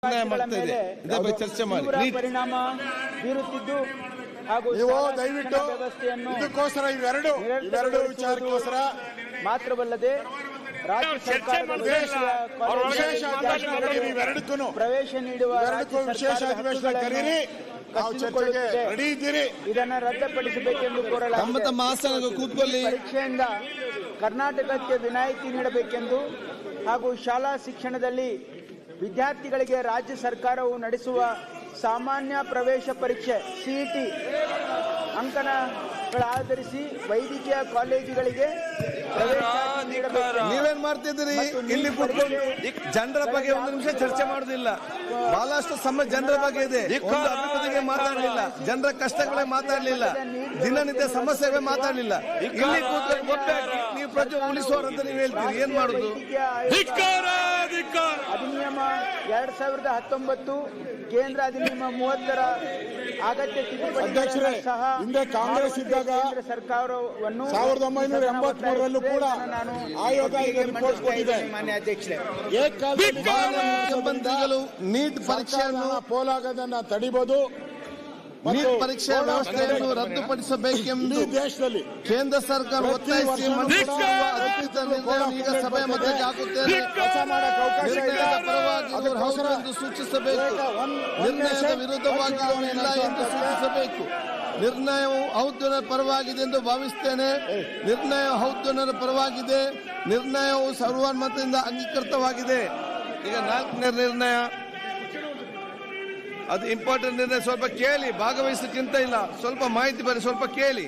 ಅನ್ಯಾಯ ವಿದ್ಯಾರ್ಥಿಗಳ ಮಾಡ್ತಾ ಇದೆ ಮೇಲೆ ಇದ್ರ ಬಗ್ಗೆ ಚರ್ಚೆ ಮಾಡಿ ತೀವ್ರ ನೀಟ್ ಪರಿಣಾಮ ಬೀರುತ್ತಿದ್ದು ಹಾಗೂ ನೀವು ಶಾಲಾ ದಯವಿಟ್ಟು ಶಿಕ್ಷಣ ವ್ಯವಸ್ಥೆಯನ್ನು ಇದಕ್ಕೋಸ್ಕರ ಇವೆರಡು ಇವೆರಡು ವಿಚಾರಕ್ಕೋಸ್ಕರ ಮಾತ್ರವಲ್ಲದೆ ರಾಜ್ಯ ಸರ್ಕಾರದ ವಿಶೇಷ ಕಾಲೇಜು ವಿಶೇಷ ಅಧಿವೇಶನ ಕರೀರಿ ವಿದ್ಯಾರ್ಥಿಗಳಿಗೆ ಇವೆರಡಕ್ಕೂ ಪ್ರವೇಶ ನೀಡುವ ಇವೆರಡಕ್ಕೂ ರಾಜ್ಯ ವಿಶೇಷ ಸರ್ಕಾರದ ಅಧಿವೇಶನ ಹಕ್ಕುಗಳನ್ನು ಕರೀರಿ ನಾವು ಚರ್ಚೆಗೆ ಕಸಿದುಕೊಳ್ಳುತ್ತಿದೆ. ರೆಡಿ ಇದ್ದೀರಿ ಇದನ್ನ ರದ್ದುಪಡಿಸಬೇಕೆಂದು ತಮ್ಮ ಕೋರಲಾಗಿದೆ ತಮ್ಮ ಆಸನಕ್ಕೆ ಕೂತ್ಕೊಳ್ಳಿ ಪರೀಕ್ಷೆಯಿಂದ ಕರ್ನಾಟಕಕ್ಕೆ ವಿನಾಯಿತಿ ನೀಡಬೇಕೆಂದು ಹಾಗೂ ಶಾಲಾ ಶಿಕ್ಷಣದಲ್ಲಿ ವಿದ್ಯಾರ್ಥಿಗಳಿಗೆ ರಾಜ್ಯ ಸರ್ಕಾರವು ನಡೆಸುವ ಸಾಮಾನ್ಯ ಪ್ರವೇಶ ಪರೀಕ್ಷೆ ಸಿಇಟಿ ಅಂಕಣಗಳ ಆಧರಿಸಿ ವೈದ್ಯಕೀಯ ಕಾಲೇಜುಗಳಿಗೆ ಪ್ರವೇಶ ನೀಡಬೇಕು ನೀವೇನ್ ಮಾಡ್ತಿದ್ದೀರಿ ಇಲ್ಲಿ ಕೂತ್ಕೊಂಡು ಜನರ ಬಗ್ಗೆ ಒಂದು ನಿಮಿಷ ಚರ್ಚೆ ಮಾಡುದಿಲ್ಲ ಬಹಳಷ್ಟು ಸಮಯ ಜನರ ಬಗ್ಗೆ ಇದೆ ಒಂದು ಅಭಿವೃದ್ಧಿಗೆ ಮಾತಾಡಲಿಲ್ಲ ಜನರ ಕಷ್ಟಗಳೇ ಮಾತಾಡಲಿಲ್ಲ ದಿನನಿತ್ಯ ಸಮಸ್ಯೆಗಳೇ ಮಾತಾಡಲಿಲ್ಲ ಇಲ್ಲಿ ಕೂತ್ಕೊಂಡು ಒಪ್ಪೆ ಹಾಕಿ ನೀವು ಪ್ರಜೆ ಉಳಿಸುವವರಂತ ನೀವು ಹೇಳ್ತೀರಿ ಏನ್ ಮಾಡುದು ವೈದ್ಯಕೀಯ ಆಯೋಗ ಅಧಿನಿಯಮ ಎರಡ್ ಸಾವಿರದ ಹತ್ತೊಂಬತ್ತು ಕೇಂದ್ರ ಅಧಿನಿಯಮ ಮೂವತ್ತರ ಅಗತ್ಯ ಅಧ್ಯಕ್ಷರೇ, ತಿದ್ದುಪಡಿಗಳನ್ನು ಸಹ ಹಿಂದೆ ಕಾಂಗ್ರೆಸ್ ಮಾಡುವಂತೆ ಇದ್ದಾಗ ಕೇಂದ್ರ ಸರ್ಕಾರವನ್ನು ಸಾವಿರದ ಒಂಬೈನೂರ ಎಂಬತ್ಮೂರರಲ್ಲೂ ಕೂಡ ನಾನು ಆಯೋಗ ಈಗ ಒಪ್ಪಿಗೆ ರಿಪೋರ್ಟ್ ಮಂಡಿಸ್ತಾ ಇದ್ದೇನೆ, ಕೊಟ್ಟಿದೆ. ಮಾನ್ಯ ಅಧ್ಯಕ್ಷರೇ ಏಕಕಾಲದಲ್ಲಿ ಮುಖ್ಯಮಂತ್ರಿಗಳು ನೀಟ್ ಪರೀಕ್ಷೆಯನ್ನು ಸರ್ಕಾರನ ಪೋಲಾಗದನ್ನ ತಡಿಬಹುದು ಮತ್ತು ನೀಟ್ ಪರೀಕ್ಷೆ ವ್ಯವಸ್ಥೆಯನ್ನು ರದ್ದುಪಡಿಸಬೇಕೆಂದು ಈ ದೇಶದಲ್ಲಿ ಕೇಂದ್ರ ಸರ್ಕಾರ ಪ್ರತಿ ಒತ್ತಾಯಿಸಿ ವರ್ಷವೂ ಮಂಡಿಸಿರುವ ಕೂಡ ಅಧಿಕೃತ ನಿರ್ಣಯ ಈಗ ಸಭೆಯ ಮಧ್ಯಕ್ಕೆ ಹಾಕುತ್ತೇನೆ ಕೆಲಸ ಮಾಡಕ್ಕೆ ಅವಕಾಶ ಇದೆ ನಿರ್ಣಯದ ಪರವಾಗಿ ಇವರು ಹೌದು ಅದಕ್ಕೋಸ್ಕರ ಎಂದು ಸೂಚಿಸಬೇಕು ಈಗ ಒಂದ್- ಒಂದ್ ನಿರ್ಣಯದ ನಿಮಿಷ ವಿರುದ್ಧವಾಗಿ ಇವರು ಇಲ್ಲ ಎಂದು ಸೂಚಿಸಬೇಕು ನಿರ್ಣಯವು ಹೌದರ ಪರವಾಗಿದೆ ಎಂದು ಭಾವಿಸ್ತೇನೆ ನಿರ್ಣಯ ಹೌದರ ಪರವಾಗಿದೆ ನಿರ್ಣಯವು ಸರ್ವಾನುಮತದಿಂದ ಅಂಗೀಕೃತವಾಗಿದೆ ಈಗ ನಾಲ್ಕನೇ ನಿರ್ಣಯ ಅದು ಇಂಪಾರ್ಟೆಂಟ್ ನಿರ್ಣಯ ಸ್ವಲ್ಪ ಕೇಳಿ ಭಾಗವಹಿಸಕ್ಕಿಂತ ಇಲ್ಲ ಸ್ವಲ್ಪ ಮಾಹಿತಿ ಬರೀ ಸ್ವಲ್ಪ ಕೇಳಿ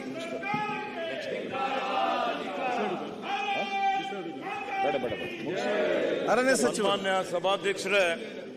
ಅರಣ್ಯ ಸಚಿವ ಸನ್ಮಾನ್ಯ ಸಭಾಧ್ಯಕ್ಷರೇ